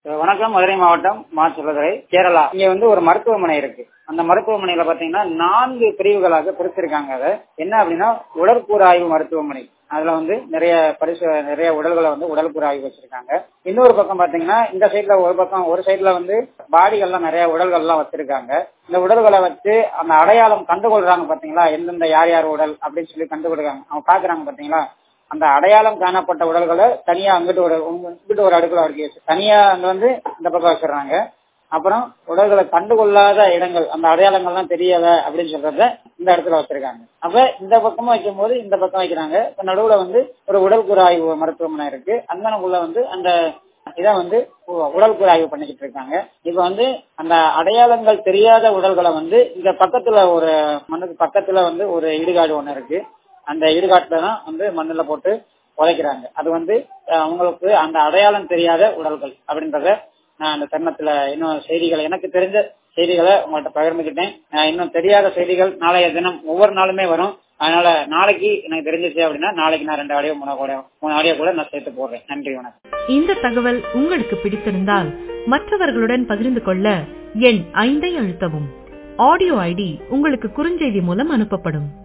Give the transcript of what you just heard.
வணக்கம் மதுரை மாவட்டம் மாசுலதுறை கேரளா இங்க வந்து ஒரு மருத்துவமனை இருக்கு அந்த மருத்துவமனையில பாத்தீங்கன்னா நான்கு பிரிவுகளாக பிரிச்சிருக்காங்க அதை என்ன அப்படின்னா உடற்கூறு ஆய்வு மருத்துவமனை அதுல வந்து நிறைய பரிசு நிறைய உடல்களை வந்து உடல்கூறு ஆய்வு வச்சிருக்காங்க இன்னொரு பக்கம் பாத்தீங்கன்னா இந்த சைட்ல ஒரு பக்கம் ஒரு சைட்ல வந்து பாடிகள்லாம் நிறைய உடல்கள்லாம் வச்சிருக்காங்க இந்த உடல்களை வச்சு அந்த அடையாளம் கண்டுகொள்றாங்க பாத்தீங்களா எந்தெந்த யார் யார் உடல் அப்படின்னு சொல்லி கண்டுகொடுக்காங்க அவங்க பாக்குறாங்க பாத்தீங்களா அந்த அடையாளம் காணப்பட்ட உடல்களை தனியா அங்கிட்டு ஒரு இங்கிட்டு ஒரு அடுக்குல அடுக்கி வச்சு தனியா அங்க வந்து இந்த பக்கம் வச்சிடுறாங்க அப்புறம் உடல்களை கண்டுகொள்ளாத இடங்கள் அந்த அடையாளங்கள்லாம் தெரியல அப்படின்னு சொல்றத இந்த இடத்துல வச்சிருக்காங்க அப்ப இந்த பக்கமும் வைக்கும் போது இந்த பக்கம் வைக்கிறாங்க இப்ப நடுவுல வந்து ஒரு உடல்குற ஆய்வு மருத்துவமனை இருக்கு அந்தனக்குள்ள வந்து அந்த இதை வந்து உடல்குற ஆய்வு பண்ணிக்கிட்டு இருக்காங்க இப்ப வந்து அந்த அடையாளங்கள் தெரியாத உடல்களை வந்து இந்த பக்கத்துல ஒரு மண்ணுக்கு பக்கத்துல வந்து ஒரு இடுகாடு ஒண்ணு இருக்கு அந்த இடுகாட்டுல தான் வந்து மண்ணுல போட்டு உதைக்கிறாங்க அது வந்து அவங்களுக்கு அந்த அடையாளம் தெரியாத உடல்கள் அப்படின்றத நான் அந்த தருணத்துல இன்னும் செய்திகளை எனக்கு தெரிஞ்ச செய்திகளை உங்கள்கிட்ட பகிர்ந்துக்கிட்டேன் இன்னும் தெரியாத செய்திகள் நாளைய தினம் ஒவ்வொரு நாளுமே வரும் அதனால நாளைக்கு எனக்கு தெரிஞ்சிச்சு அப்படின்னா நாளைக்கு நான் ரெண்டு ஆடியோ மூணு கூட மூணு ஆடியோ கூட நான் சேர்த்து போடுறேன் நன்றி வணக்கம் இந்த தகவல் உங்களுக்கு பிடித்திருந்தால் மற்றவர்களுடன் பகிர்ந்து கொள்ள எண் ஐந்தை அழுத்தவும் ஆடியோ ஐடி உங்களுக்கு குறுஞ்செய்தி மூலம் அனுப்பப்படும்